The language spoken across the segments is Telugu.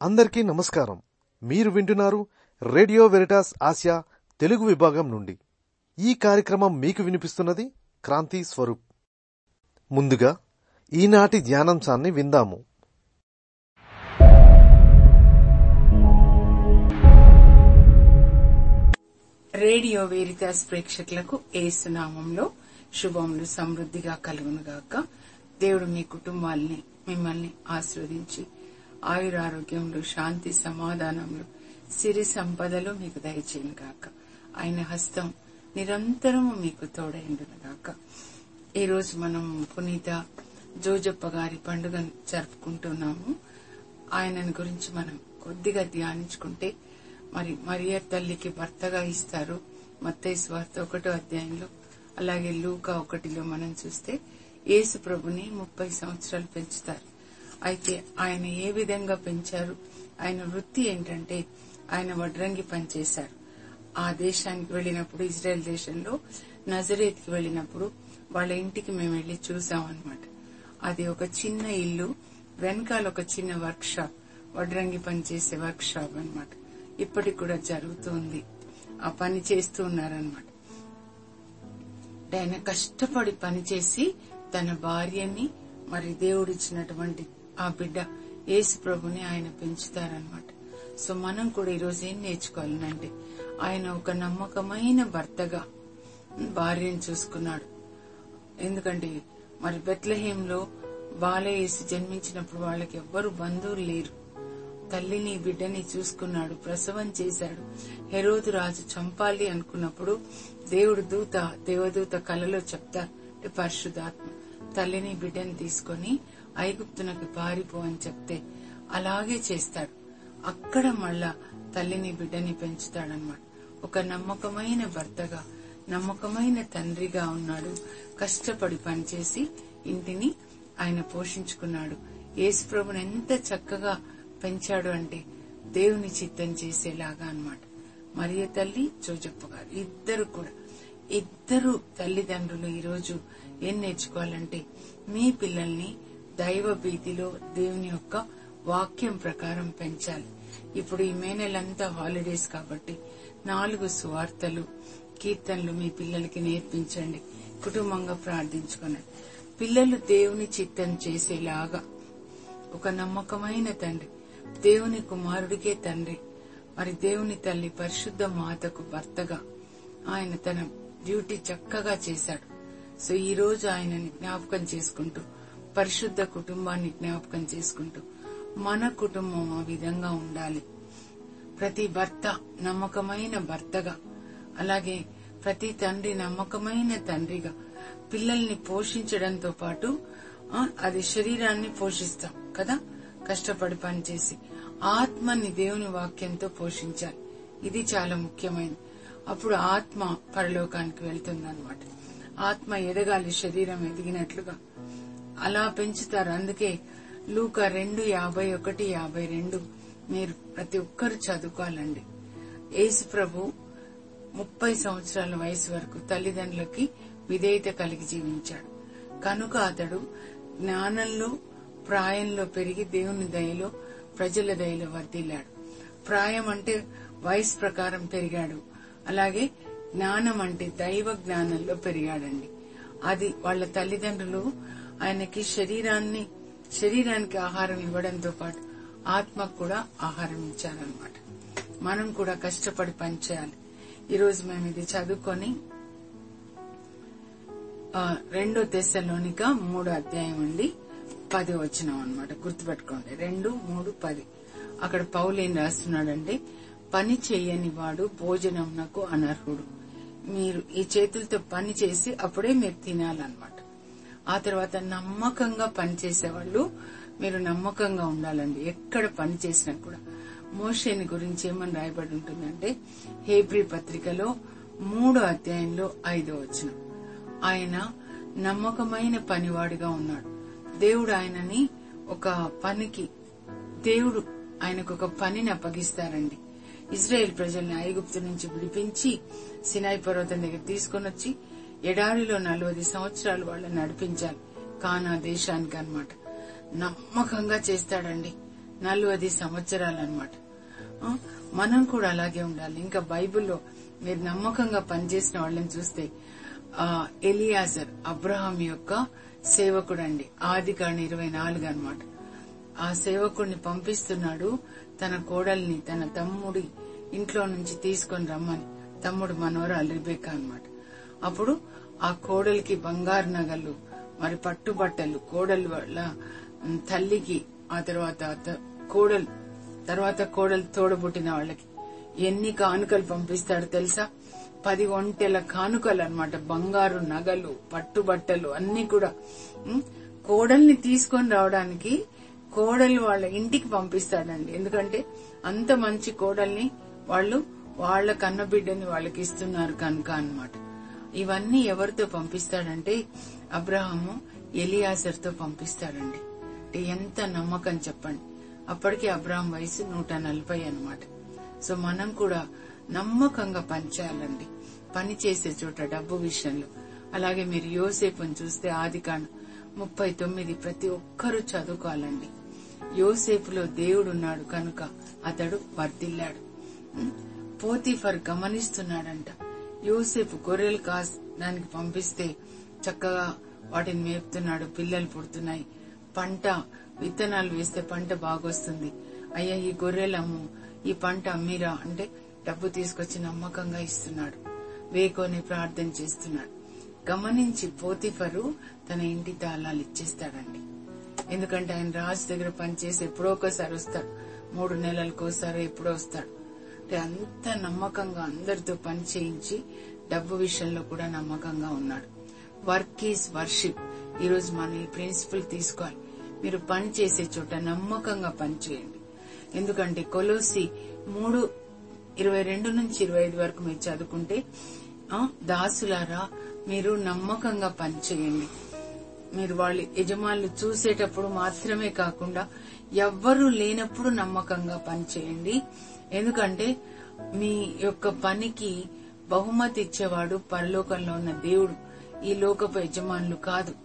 అందరికీ నమస్కారం మీరు వింటున్నారు రేడియో వెరిటాస్ ఆసియా తెలుగు విభాగం నుండి ఈ కార్యక్రమం మీకు వినిపిస్తున్నది క్రాంతి స్వరూప్ ముందుగా ఈనాటి ధ్యానాంశాన్ని విందాము రేడియో వేరితాస్ ప్రేక్షకులకు ఏసునామంలో శుభములు సమృద్ధిగా కలుగునుగాక దేవుడు మీ కుటుంబాల్ని మిమ్మల్ని ఆశీర్వదించి ఆయురారోగ్యంలో శాంతి సమాధానంలో సిరి సంపదలు మీకు దయచేయను గాక ఆయన హస్తం నిరంతరము మీకు తోడైండును గాక ఈరోజు మనం పునీత జోజప్ప గారి పండుగను జరుపుకుంటున్నాము ఆయనను గురించి మనం కొద్దిగా ధ్యానించుకుంటే మరి మరియ తల్లికి భర్తగా ఇస్తారు మత్తయి స్వార్థ ఒకటో అధ్యాయంలో అలాగే లూకా ఒకటిలో మనం చూస్తే యేసు ప్రభుని ముప్పై సంవత్సరాలు పెంచుతారు అయితే ఆయన ఏ విధంగా పెంచారు ఆయన వృత్తి ఏంటంటే ఆయన వడ్రంగి పనిచేశారు ఆ దేశానికి వెళ్ళినప్పుడు ఇజ్రాయెల్ దేశంలో నజరేత్కి వెళ్ళినప్పుడు వాళ్ళ ఇంటికి మేము వెళ్లి చూసాం అనమాట అది ఒక చిన్న ఇల్లు వెనకాల ఒక చిన్న వర్క్ షాప్ వడ్రంగి పని చేసే వర్క్ షాప్ అనమాట ఇప్పటికి కూడా జరుగుతుంది ఆ పని చేస్తూ ఉన్నారనమాట ఆయన కష్టపడి పనిచేసి తన భార్యని మరి దేవుడిచ్చినటువంటి ఆ బిడ్డ యేసు ప్రభుని ఆయన పెంచుతారనమాట సో మనం కూడా ఈరోజు ఏం నేర్చుకోవాలంటే ఆయన ఒక నమ్మకమైన భర్తగా భార్యను చూసుకున్నాడు ఎందుకంటే మరి బెత్లహేంలో బాలయేసు జన్మించినప్పుడు వాళ్ళకి ఎవ్వరు బంధువులు లేరు తల్లిని బిడ్డని చూసుకున్నాడు ప్రసవం చేశాడు హెరోదు రాజు చంపాలి అనుకున్నప్పుడు దేవుడు దూత దేవదూత కలలో చెప్తారు అంటే పరిశుద్ధాత్మ తల్లిని బిడ్డని తీసుకొని ఐగుప్తునకు పారిపో అని చెప్తే అలాగే చేస్తాడు అక్కడ మళ్ళా తల్లిని బిడ్డని పెంచుతాడనమాట ఒక నమ్మకమైన భర్తగా నమ్మకమైన తండ్రిగా ఉన్నాడు కష్టపడి పనిచేసి ఇంటిని ఆయన పోషించుకున్నాడు యేసుప్రభుని ఎంత చక్కగా పెంచాడు అంటే దేవుని చిత్తం చేసేలాగా అన్నమాట మరియ తల్లి జోజప్ప గారు ఇద్దరు కూడా ఇద్దరు తల్లిదండ్రులు ఈరోజు ఏం నేర్చుకోవాలంటే మీ పిల్లల్ని దైవ భీతిలో దేవుని యొక్క వాక్యం ప్రకారం పెంచాలి ఇప్పుడు ఈ మే నెలంతా హాలిడేస్ కాబట్టి నాలుగు సువార్తలు కీర్తనలు మీ పిల్లలకి నేర్పించండి కుటుంబంగా ప్రార్థించుకునండి పిల్లలు దేవుని చిత్తం చేసేలాగా ఒక నమ్మకమైన తండ్రి దేవుని కుమారుడికే తండ్రి మరి దేవుని తల్లి పరిశుద్ధ మాతకు భర్తగా ఆయన తన డ్యూటీ చక్కగా చేశాడు సో ఈ రోజు ఆయనని జ్ఞాపకం చేసుకుంటూ పరిశుద్ధ కుటుంబాన్ని జ్ఞాపకం చేసుకుంటూ మన కుటుంబం ఆ విధంగా ఉండాలి ప్రతి భర్త నమ్మకమైన భర్తగా అలాగే ప్రతి తండ్రి నమ్మకమైన తండ్రిగా పిల్లల్ని పోషించడంతో పాటు ఆ, అది శరీరాన్ని పోషిస్తాం కదా కష్టపడి పనిచేసి ఆత్మని దేవుని వాక్యంతో పోషించాలి ఇది చాలా ముఖ్యమైనది అప్పుడు ఆత్మ పరలోకానికి వెళ్తుందన్నమాట ఆత్మ ఎదగాలి శరీరం ఎదిగినట్లుగా అలా పెంచుతారు అందుకే లూక రెండు యాభై ఒకటి యాభై రెండు మీరు ప్రతి ఒక్కరు చదువుకోవాలండి యేసు ప్రభు ముప్పై సంవత్సరాల వయసు వరకు తల్లిదండ్రులకి విధేయత కలిగి జీవించాడు కనుక అతడు జ్ఞానంలో ప్రాయంలో పెరిగి దేవుని దయలో ప్రజల దయలో వర్ధిల్లాడు ప్రాయం అంటే వయసు ప్రకారం పెరిగాడు అలాగే జ్ఞానం అంటే దైవ జ్ఞానంలో పెరిగాడండి అది వాళ్ళ తల్లిదండ్రులు ఆయనకి శరీరాన్ని శరీరానికి ఆహారం ఇవ్వడంతో పాటు ఆత్మకు కూడా ఆహారం ఇచ్చారనమాట మనం కూడా కష్టపడి పనిచేయాలి ఈరోజు మేము ఇది చదువుకొని ఆ, రెండో దశలోనిక మూడో అధ్యాయం అండి పది వచ్చినాం అనమాట గుర్తుపెట్టుకోండి రెండు మూడు పది అక్కడ పౌలు ఏం రాస్తున్నాడంటే పని చేయని వాడు భోజనంనకు అనర్హుడు మీరు ఈ చేతులతో పని చేసి అప్పుడే మీరు తినాలన్నమాట ఆ తర్వాత నమ్మకంగా పని చేసేవాళ్ళు మీరు నమ్మకంగా ఉండాలండి ఎక్కడ పని చేసినా కూడా మోషేని గురించి ఏమని రాయబడి ఉంటుందంటే హేబ్రీ పత్రికలో మూడో అధ్యాయంలో ఐదో వచనం ఆయన నమ్మకమైన పనివాడిగా ఉన్నాడు దేవుడు ఆయనని ఒక పనికి దేవుడు ఆయనకు ఒక పనిని అప్పగిస్తారండి ఇజ్రాయెల్ ప్రజల్ని ఐగుప్తు నుంచి విడిపించి సినాయి పర్వతం దగ్గర తీసుకొని వచ్చి ఎడారిలో నలభై సంవత్సరాలు వాళ్ళని నడిపించాలి కానా దేశానికి అన్నమాట నమ్మకంగా చేస్తాడండి నలభై సంవత్సరాలు అనమాట మనం కూడా అలాగే ఉండాలి ఇంకా బైబిల్లో మీరు నమ్మకంగా పనిచేసిన వాళ్ళని చూస్తే ఆ, ఎలియాజర్ అబ్రహాం యొక్క సేవకుడండి ఆది కాండ ఇరవై నాలుగు అనమాట ఆ సేవకుడిని పంపిస్తున్నాడు తన కోడల్ని తన తమ్ముడి ఇంట్లో నుంచి తీసుకొని రమ్మని తమ్ముడు మనోరాలు రిబేకా అన్నమాట అప్పుడు ఆ కోడలికి బంగారు నగలు మరి పట్టుబట్టలు కోడలు వాళ్ళ ఉమ్, తల్లికి ఆ తర్వాత త- కోడలు తర్వాత కోడలు తోడబుట్టిన వాళ్ళకి ఎన్ని కానుకలు పంపిస్తాడు తెలుసా పది ఒంటెల కానుకలు అన్నమాట బంగారు నగలు పట్టుబట్టలు అన్ని కూడా ఉమ్, కోడల్ని తీసుకొని రావడానికి కోడలు వాళ్ళ ఇంటికి పంపిస్తాడండి ఎందుకంటే అంత మంచి కోడల్ని వాళ్ళు వాళ్ళ కన్నబిడ్డని వాళ్ళకి ఇస్తున్నారు కనుక అన్నమాట ఇవన్నీ ఎవరితో పంపిస్తాడంటే అబ్రహాము ఎలియాసర్తో పంపిస్తాడండి అంటే ఎంత నమ్మకం చెప్పండి అప్పటికి అబ్రహాం వయసు నూట నలభై అనమాట సో మనం కూడా నమ్మకంగా పనిచేయాలండి పని చేసే చోట డబ్బు విషయంలో అలాగే మీరు యోసేపుని చూస్తే ఆది ముప్పై తొమ్మిది ప్రతి ఒక్కరూ చదువుకోవాలండి యోసేపులో దేవుడున్నాడు కనుక అతడు వర్ధిల్లాడు ఉం? పోతిఫర్ గమనిస్తున్నాడంట యోసేపు గొర్రెలు కాసడానికి పంపిస్తే చక్కగా వాటిని మేపుతున్నాడు పిల్లలు పుడుతున్నాయి పంట విత్తనాలు వేస్తే పంట బాగొస్తుంది అయ్యా ఈ గొర్రెలు అమ్ము ఈ పంట అమ్మిరా అంటే డబ్బు తీసుకొచ్చి నమ్మకంగా ఇస్తున్నాడు వేకోని ప్రార్థన చేస్తున్నాడు గమనించి పోతిఫరు తన ఇంటి తాళాలు ఇచ్చేస్తాడండి ఎందుకంటే ఆయన రాజు దగ్గర పనిచేసి ఎప్పుడో ఒకసారి వస్తాడు మూడు నెలలకోసారి ఎప్పుడో వస్తాడు అంటే అంత నమ్మకంగా అందరితో పని చేయించి డబ్బు విషయంలో కూడా నమ్మకంగా ఉన్నాడు వర్క్ ఈజ్ వర్షిప్ ఈ రోజు మన ఈ ప్రిన్సిపల్ తీసుకోవాలి మీరు పని చేసే చోట నమ్మకంగా పని చేయండి ఎందుకంటే కొలోసి మూడు ఇరవై రెండు నుంచి ఇరవై ఐదు వరకు మీరు చదువుకుంటే ఆ, దాసులారా మీరు నమ్మకంగా పని చేయండి మీరు వాళ్ళ యజమానులు చూసేటప్పుడు మాత్రమే కాకుండా ఎవ్వరూ లేనప్పుడు నమ్మకంగా పనిచేయండి ఎందుకంటే మీ యొక్క పనికి బహుమతి ఇచ్చేవాడు పరలోకంలో ఉన్న దేవుడు ఈ లోకపు యజమానులు కాదు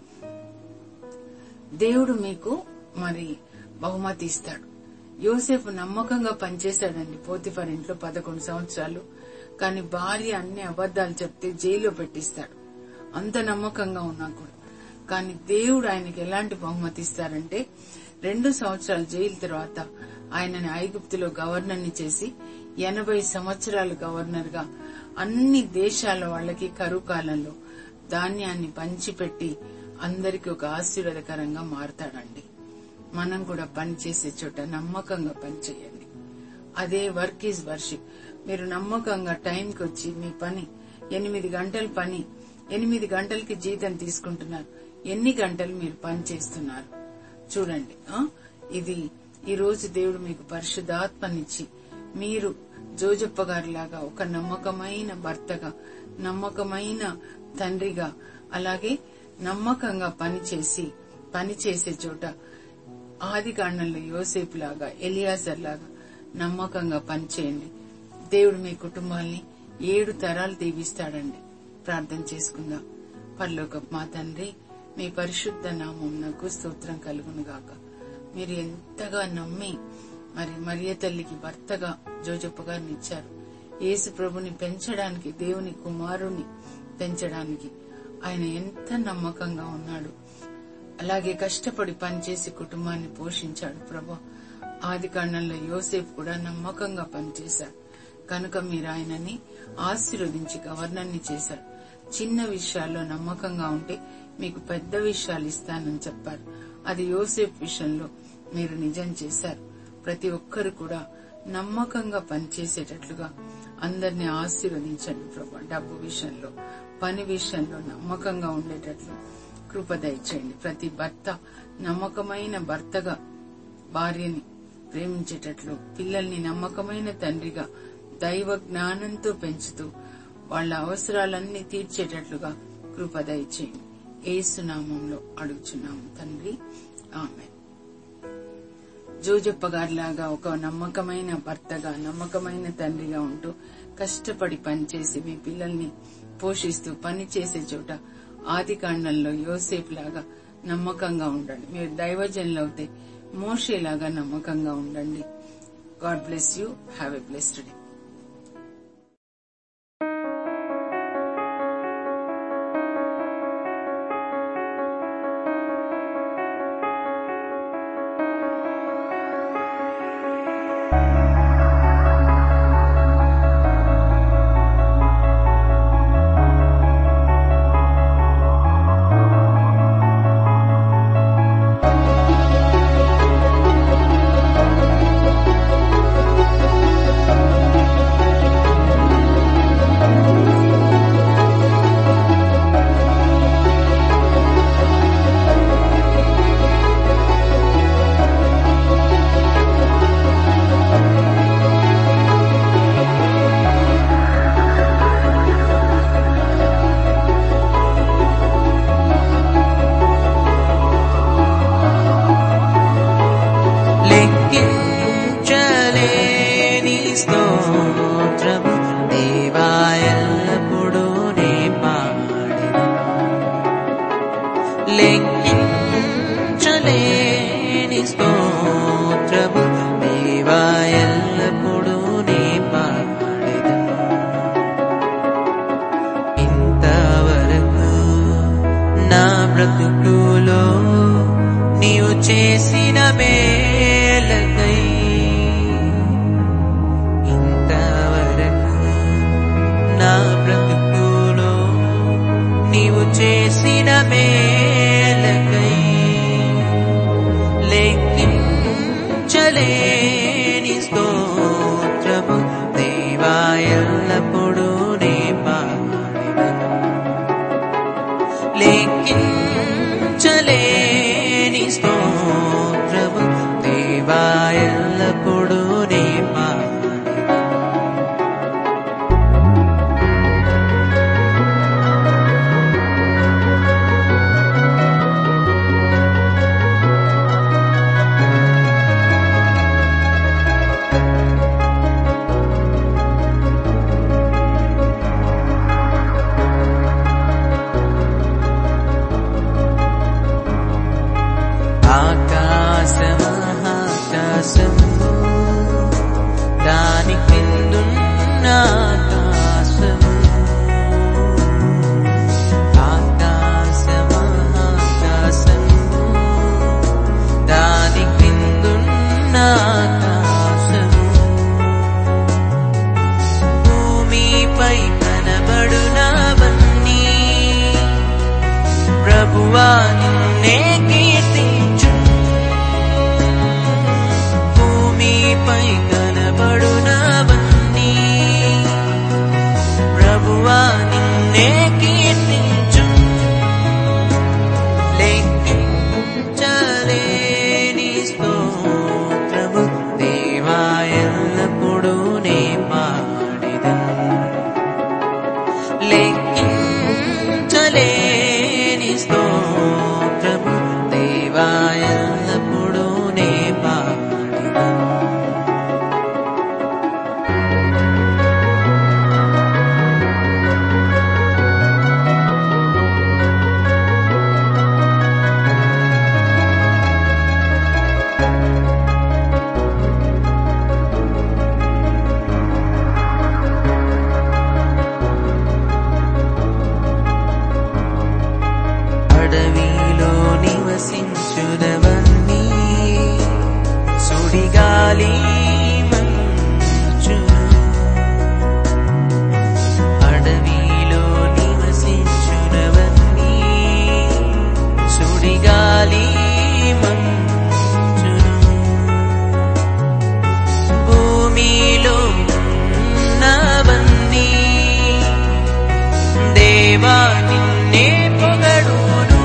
దేవుడు మీకు మరి బహుమతి ఇస్తాడు యోసేపు నమ్మకంగా పనిచేశాడండి పోతిఫర్ ఇంట్లో పదకొండు సంవత్సరాలు కానీ భార్య అన్ని అబద్దాలు చెప్తే జైల్లో పెట్టిస్తాడు అంత నమ్మకంగా ఉన్నా కూడా కానీ దేవుడు ఆయనకి ఎలాంటి బహుమతి ఇస్తారంటే రెండు సంవత్సరాలు జైలు తర్వాత ఆయనని ఐగుప్తులో గవర్నర్ని చేసి ఎనభై సంవత్సరాలు గవర్నర్ గా అన్ని దేశాల వాళ్ళకి కరువు కాలంలో ధాన్యాన్ని పంచిపెట్టి అందరికి ఒక ఆశీర్వాదకరంగా మారతాడండి మనం కూడా పని చేసే చోట నమ్మకంగా పని చేయండి అదే వర్క్ ఈజ్ వర్షిప్ మీరు నమ్మకంగా టైంకి వచ్చి మీ పని ఎనిమిది గంటల పని ఎనిమిది గంటలకి జీతం తీసుకుంటున్నారు ఎన్ని గంటలు మీరు పని చేస్తున్నారు చూడండి ఆ? ఇది ఈ రోజు దేవుడు మీకు పరిశుద్ధాత్మనిచ్చి మీరు జోజప్ప గారిలాగా ఒక నమ్మకమైన భర్తగా నమ్మకమైన తండ్రిగా అలాగే నమ్మకంగా పనిచేసి పని చేసే చోట ఆది కాండంలో యోసేపు లాగా ఎలియాజర్ లాగా నమ్మకంగా పనిచేయండి దేవుడు మీ కుటుంబాల్ని ఏడు తరాలు దీవిస్తాడండి ప్రార్థన చేసుకుందాం పరలోక మా తండ్రి మీ పరిశుద్ధ నామంనకు స్తోత్రం కలుగును గాక మీరు ఎంతగా నమ్మి మరి మరియ తల్లికి భర్తగా జోజప్ప గారిని ఇచ్చారు యేసు ప్రభుని పెంచడానికి దేవుని కుమారుని పెంచడానికి ఆయన ఎంత నమ్మకంగా ఉన్నాడు అలాగే కష్టపడి పనిచేసి కుటుంబాన్ని పోషించాడు ప్రభా ఆది కాండంలో యోసేపు కూడా నమ్మకంగా పనిచేశాడు కనుక మీరు ఆయనని ఆశీర్వదించి గవర్నర్ని చేశారు చిన్న విషయాల్లో నమ్మకంగా ఉంటే మీకు పెద్ద విషయాలు ఇస్తానని చెప్పారు అది యోసేపు విషయంలో మీరు నిజం చేశారు ప్రతి ఒక్కరు కూడా నమ్మకంగా పనిచేసేటట్లుగా అందరినీ ఆశీర్వదించండి ప్రభా డబ్బు విషయంలో పని విషయంలో నమ్మకంగా ఉండేటట్లు కృప దయచేయండి ప్రతి భర్త నమ్మకమైన భర్తగా భార్యని ప్రేమించేటట్లు పిల్లల్ని నమ్మకమైన తండ్రిగా దైవ జ్ఞానంతో పెంచుతూ వాళ్ళ అవసరాలన్నీ తీర్చేటట్లుగా కృప దయచేయండి ఏసునామంలో అడుగుచున్నాము తండ్రి ఆమె జోజప్ప గారిలాగా ఒక నమ్మకమైన భర్తగా నమ్మకమైన తండ్రిగా ఉంటూ కష్టపడి పనిచేసి మీ పిల్లల్ని పోషిస్తూ పని చేసే చోట ఆది కాండంలో యోసేపు లాగా నమ్మకంగా ఉండండి మీరు దైవజనులు అవుతే మోషేలాగా నమ్మకంగా ఉండండి God bless you have a blessed day లెక్కించలేని స్తోత్రము దేవా ఎల్లప్పుడూ నే పాడెను. లెక్కించలేని స్తోత్రము దేవా ఎల్లప్పుడూ నే పాడెను. ఇంతవరకు నా బ్రతుకులో నీవు చేసిన మేలకై ఇంతవరకు నా బ్రతుకులో నీవు చేసిన మేలకై లెక్కించలేని స్తోత్రము దేవా ఎల్లప్పుడూ నే పాడెను. లెక్కించలేని స్తోత్రము దేవా ఎల్లప్పుడూ నే పాడెను. ఆకాశమహాకాశము దాని కిందున్న ఆకాశము ఆకాశమహాకాశము దాని కిందున్న ఆకాశము భూమిపై కనబడునవన్నీ ప్రభువా నిన్నే కీర్తించు భూమిపై కనబడునవన్నీ ప్రభువా నిన్నే కీర్తించు లెక్కించలేని స్తోత్రము దేవా ఎల్లప్పుడూ నే పాడెదను లెక్కించలేని స్తోత్రము దేవా ఎల్లప్పుడూ నే పాడెదను అడవిలో నివసించుదవన్నీ సుడిగాలి మంచును అడవిలో నివసించుదవన్నీ సుడిగాలి మంచును భూమిలో ఉన్నవన్నీ దేవా నిన్నే పొగడును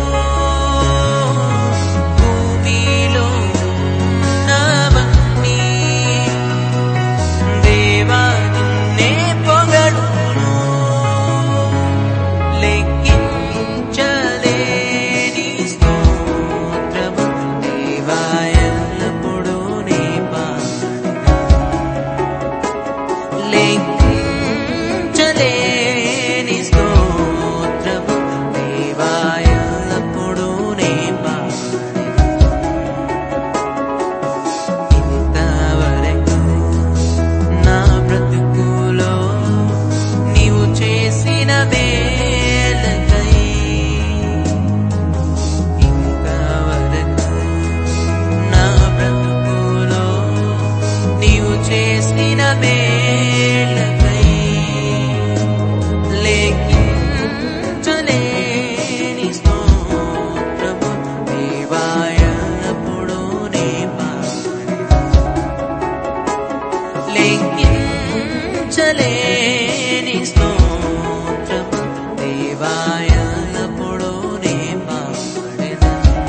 భూమిలో ఉన్నవన్నీ దేవా నిన్నే పొగడును లెక్కించలేని స్తోత్రము దేవా ఎల్లప్పుడూ నే పాడెను. లెక్కించలేని స్తోత్రము ఎనలేని స్తోత్రం దేవాయ ఎప్పుడూ నే పాడెదా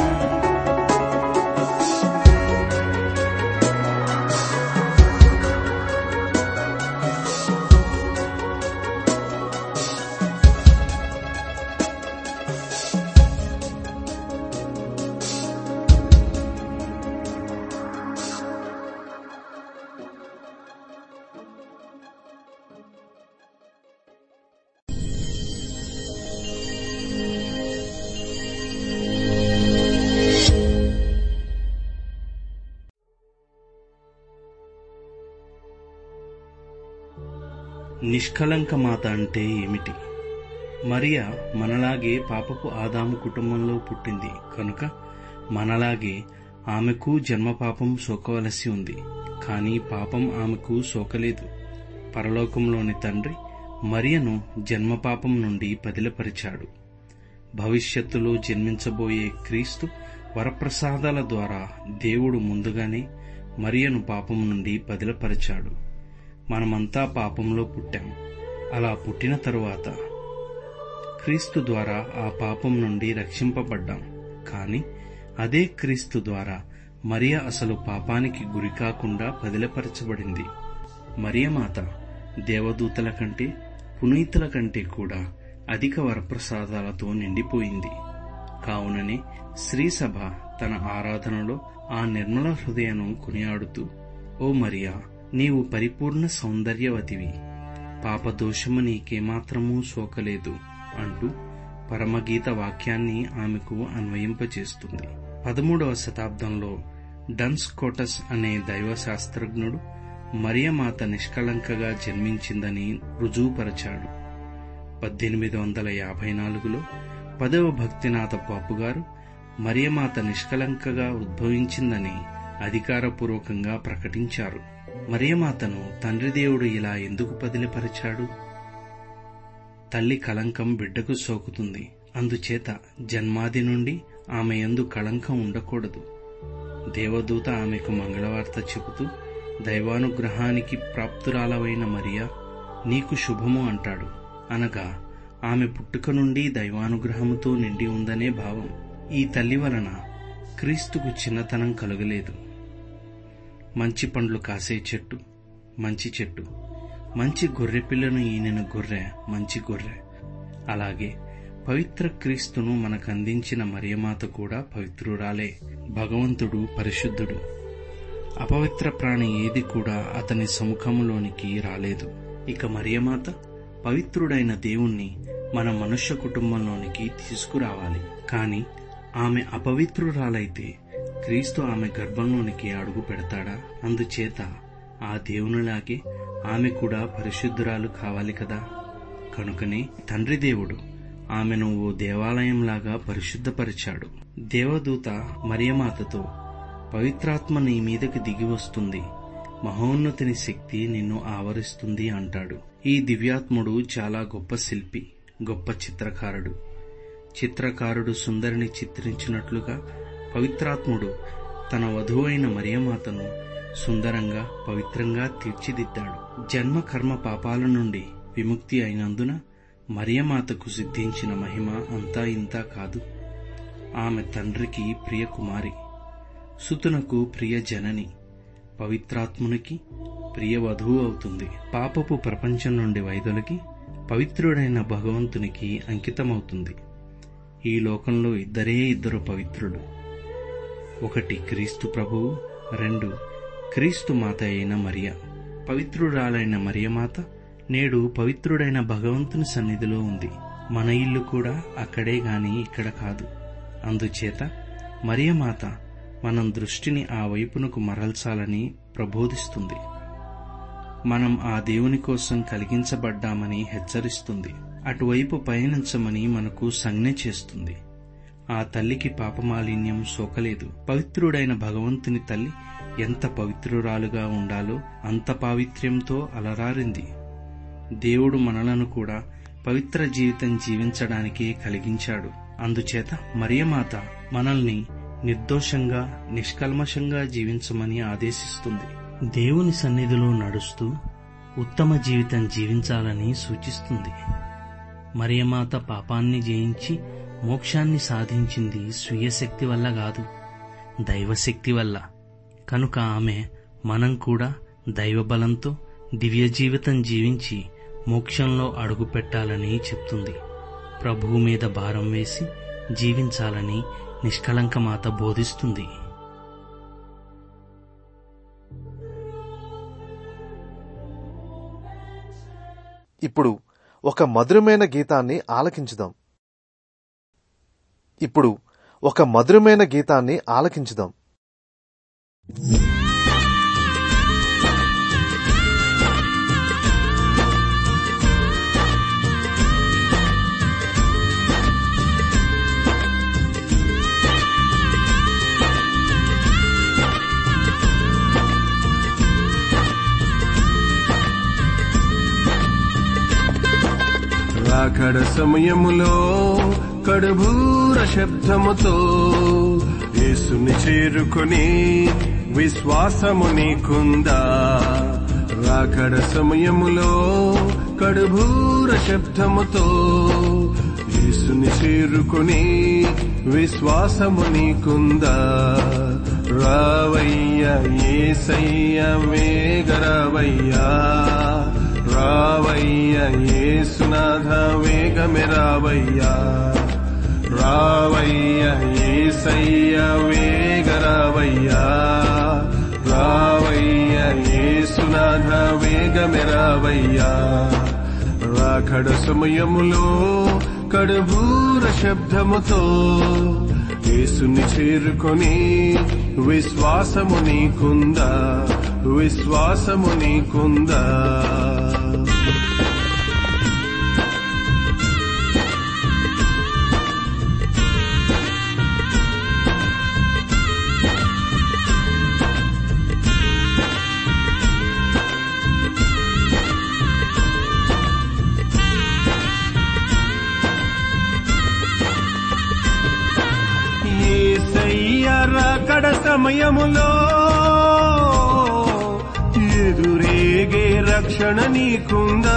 నిష్కలంక మాత అంటే ఏమిటి మరియా మనలాగే పాపపు ఆదాము కుటుంబంలో పుట్టింది కనుక మనలాగే ఆమెకు జన్మపాపం సోకవలసి ఉంది కానీ పాపం ఆమెకు సోకలేదు పరలోకంలోని తండ్రి మరియను జన్మపాపం నుండి పదిలపరిచాడు భవిష్యత్తులో జన్మించబోయే క్రీస్తు వరప్రసాదాల ద్వారా దేవుడు ముందుగానే మరియను పాపం నుండి పదిలపరిచాడు మనమంతా పాపంలో పుట్టాం అలా పుట్టిన తరువాత క్రీస్తు ద్వారా ఆ పాపం నుండి రక్షింపబడ్డాం కాని అదే క్రీస్తు ద్వారా మరియ అసలు పాపానికి గురికాకుండా పదిలపరచబడింది మరియమాత దేవదూతల కంటే పునీతుల కంటే కూడా అధిక వరప్రసాదాలతో నిండిపోయింది కావుననే శ్రీసభ తన ఆరాధనలో ఆ నిర్మల హృదయను కొనియాడుతూ ఓ మరియా నీవు పరిపూర్ణ సౌందర్యవతివి పాపదోషము నీకేమాత్రమూ సోకలేదు అంటూ పరమగీత వాక్యాన్ని ఆమెకు అన్వయింపచేస్తుంది పదమూడవ శతాబ్దంలో డన్స్ కోటస్ అనే దైవ శాస్త్రజ్ఞుడు మరియమాత నిష్కళంకగా జన్మించిందని రుజువుపరచాడు పద్దెనిమిది వందల యాభై నాలుగులో పదవ భక్తినాథ పాపుగారు మరియమాత నిష్కలంకగా ఉద్భవించిందని అధికారపూర్వకంగా ప్రకటించారు మరియమాతను తండ్రి దేవుడు ఇలా ఎందుకు పదిలిపరిచాడు తల్లి కలంకం బిడ్డకు సోకుతుంది అందుచేత జన్మాది నుండి ఆమె యందు కళంకం ఉండకూడదు దేవదూత ఆమెకు మంగళవార్త చెబుతూ దైవానుగ్రహానికి ప్రాప్తురాలవైన మరియా నీకు శుభము అంటాడు అనగా ఆమె పుట్టుక నుండి దైవానుగ్రహముతో నిండి ఉందనే భావం ఈ తల్లి వలన క్రీస్తుకు చిన్నతనం కలుగలేదు మంచి పండ్లు కాసే చెట్టు మంచి చెట్టు మంచి గొర్రె పిల్లను ఈయన గొర్రె మంచి గొర్రె అలాగే పవిత్ర క్రీస్తును మనకు అందించిన మరియమాత కూడా పవిత్రురాలే భగవంతుడు పరిశుద్ధుడు అపవిత్ర ప్రాణి ఏది కూడా అతని సముఖములోనికి రాలేదు ఇక మరియమాత పవిత్రుడైన దేవుణ్ణి మన మనుష్య కుటుంబంలోనికి తీసుకురావాలి కాని ఆమె అపవిత్రురాలైతే క్రీస్తు ఆమె గర్భంలోనికి అడుగు పెడతాడా అందుచేత ఆ దేవునిలాగే ఆమె కూడా పరిశుద్ధురాలు కావాలి కదా కనుకనే తండ్రి దేవుడు ఆమెను ఓ దేవాలయంలాగా పరిశుద్ధపరిచాడు దేవదూత మరియమాతతో పవిత్రాత్మ నీ మీదకి దిగి వస్తుంది మహోన్నతిని శక్తి నిన్ను ఆవరిస్తుంది అంటాడు ఈ దివ్యాత్ముడు చాలా గొప్ప శిల్పి గొప్ప చిత్రకారుడు చిత్రకారుడు సుందరిని చిత్రించినట్లుగా పవిత్రాత్ముడు తన వధువైన మరియమాతను సుందరంగా పవిత్రంగా తీర్చిదిద్దాడు జన్మ కర్మ పాపాల నుండి విముక్తి అయినందున మరియమాతకు సిద్ధించిన మహిమ అంతా ఇంతా కాదు ఆమె తండ్రికి ప్రియ కుమారి సుతునకు ప్రియ జనని పవిత్రాత్మునికి ప్రియ వధువు అవుతుంది పాపపు ప్రపంచం నుండి వైదొలగి పవిత్రుడైన భగవంతునికి అంకితమవుతుంది ఈ లోకంలో ఇద్దరే ఇద్దరు పవిత్రులు ఒకటి క్రీస్తు ప్రభువు రెండు క్రీస్తు మాత అయిన మరియ పవిత్రురాలైన మరియమాత నేడు పవిత్రుడైన భగవంతుని సన్నిధిలో ఉంది మన ఇల్లు కూడా అక్కడే గాని ఇక్కడ కాదు అందుచేత మరియమాత మనం దృష్టిని ఆ వైపునకు మరల్చాలని ప్రబోధిస్తుంది మనం ఆ దేవుని కోసం కలిగించబడ్డామని హెచ్చరిస్తుంది అటువైపు పయనించమని మనకు సంజ్ఞ చేస్తుంది ఆ తల్లికి పాపమాలిన్యం సోకలేదు పవిత్రుడైన భగవంతుని తల్లి ఎంత పవిత్రురాలుగా ఉండాలో అంత పావిత్ర్యంతో అలరారింది దేవుడు మనలను కూడా పవిత్ర జీవితం జీవించడానికే కలిగించాడు అందుచేత మరియమాత మనల్ని నిర్దోషంగా నిష్కల్మషంగా జీవించమని ఆదేశిస్తుంది దేవుని సన్నిధిలో నడుస్తూ ఉత్తమ జీవితం జీవించాలని సూచిస్తుంది మరియమాత పాపాన్ని జయించి మోక్షాన్ని సాధించింది స్వీయ శక్తి వల్ల కాదు దైవశక్తి వల్ల కనుక ఆమె మనం కూడా దైవ బలంతో దివ్య జీవితం జీవించి మోక్షంలో అడుగు పెట్టాలని చెప్తుంది ప్రభువు మీద భారం వేసి జీవించాలని నిష్కళంక మాత బోధిస్తుంది ఇప్పుడు ఒక మధురమైన గీతాన్ని ఆలకించుదాం ఇప్పుడు ఒక మధురమైన గీతాన్ని ఆలకించుదాం రాకడ సమయములో కడుభూర శబ్దముతో యేసుని చేరుకొని విశ్వాసము నీకుందా రాకడ సమయములో కడుభూర శబ్దముతో యేసుని చేరుకొని విశ్వాసము నీకుందా రావయ్య ఏసయ్య వేగరావయ్యా రావయ్య ఏసునాథ వేగమే రావయ్యా రావయ్య ఏసయ్య వేగ రావయ్యా రావయ్య ఏసునాథ వేగమే రావయ్యా రాకడ సమయములో కడుభూర శబ్దముతో యేసుని చేరుకొని విశ్వాసము నీకుందా విశ్వాసము నీకుందా ఏసయ్య రాకడ సమయములో ఎదురేగే రక్షణ నీకుందా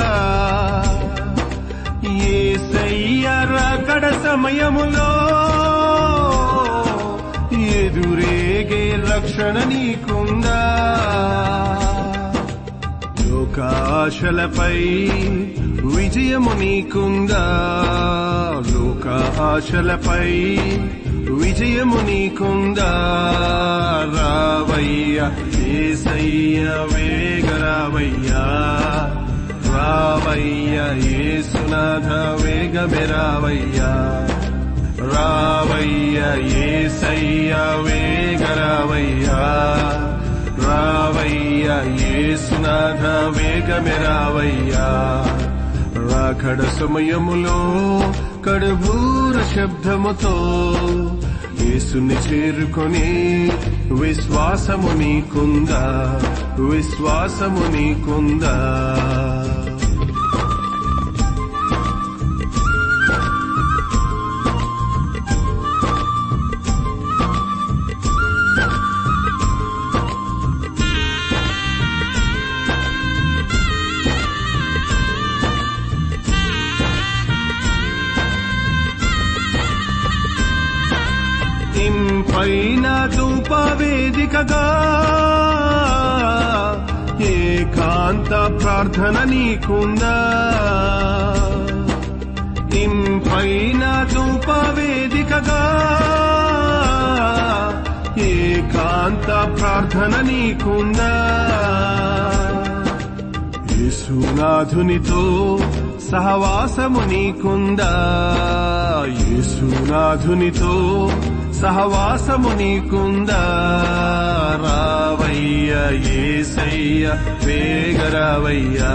ఏసయ్య రాకడ సమయములో ఎదురేగే రక్షణ నీకుందా లోకాశలపై విజయము నీకుందా లోక ఆశలపై విజయము నీకుందా రావయ్య ఏసయ్య వేగరావయ్యా రావయ్య ఏసునాథ వేగమే రావయ్యా రావయ్య ఏసయ్య వేగరావయ్యా రావయ్య ఏసునాథ వేగమే రావయ్యా రాకడ సమయములో కడుభూర శబ్దముతో యేసుని చేరుకొని విశ్వాసము నీకుందా విశ్వాసము నీకుందా ఇంపైన ధూప వేదికగా ఏకాంత ప్రార్థన నీకుందా ఇంపైన ధూప వేదికగా ఏకాంత ప్రార్థన నీకుందా యేసునాథునితో సహవాసము నీకుందా యేసునాథునితో సహవాసము నీకుందా రావయ్య ఏసయ్య వేగరావయ్యా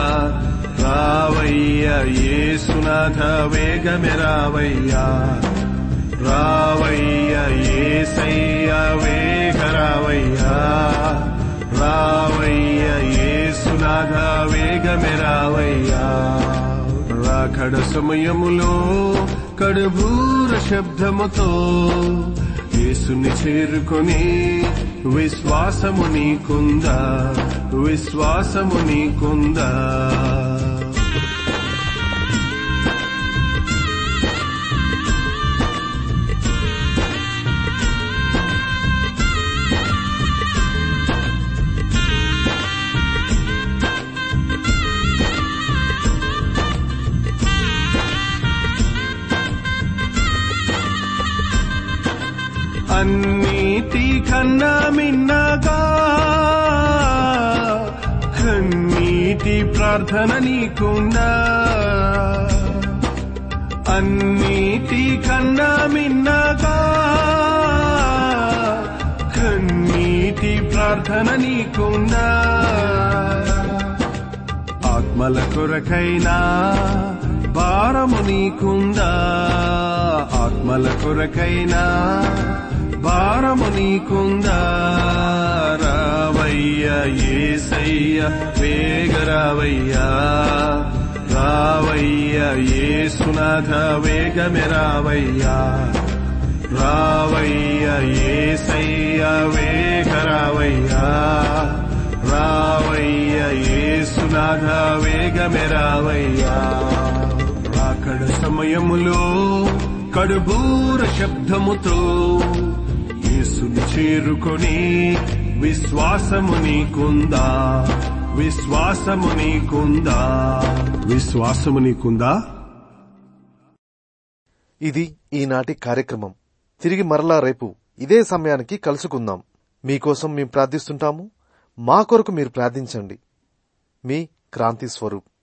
రావయ్య ఏసునాథ వేగమే రావయ్యా రావయ్య ఏసయ్య వేగరావయ్యా రావయ్య ఏసునాథ వేగమే రావయ్యా రాకడ సమయములో కడుభూర శబ్దముతో యేసుని చేరుకొని విశ్వాసము నీకుందా విశ్వాసము నీకుందా అన్నిటి కన్నా మిన్నగా కన్నీటి ప్రార్థన నీకుందా అన్నిటి కన్నా మిన్నగా కన్నీటి ప్రార్థన నీకుందా ఆత్మల కొరకైనా భారము నీకుందా ఆత్మల కొరకైనా భారము నీకుందా రావయ్య ఏసయ్య వేగరావయ్యా రావయ్య ఏసునాథ వేగమే రావయ్యా రావయ్య ఏసయ్య వేగరావయ్యా రావయ్య ఏసునాథ వేగమే రావయ్యా రాకడ సమయములో కడుబూర శబ్దముతో యేసుని చేరుకొని విశ్వాసము నీకుందా విశ్వాసము నీకుందా విశ్వాసము నీకుందా ఇది ఈనాటి కార్యక్రమం తిరిగి మరలా రేపు ఇదే సమయానికి కలుసుకుందాం మీకోసం మేము ప్రార్థిస్తుంటాము మా కొరకు మీరు ప్రార్థించండి మీ క్రాంతి స్వరూప్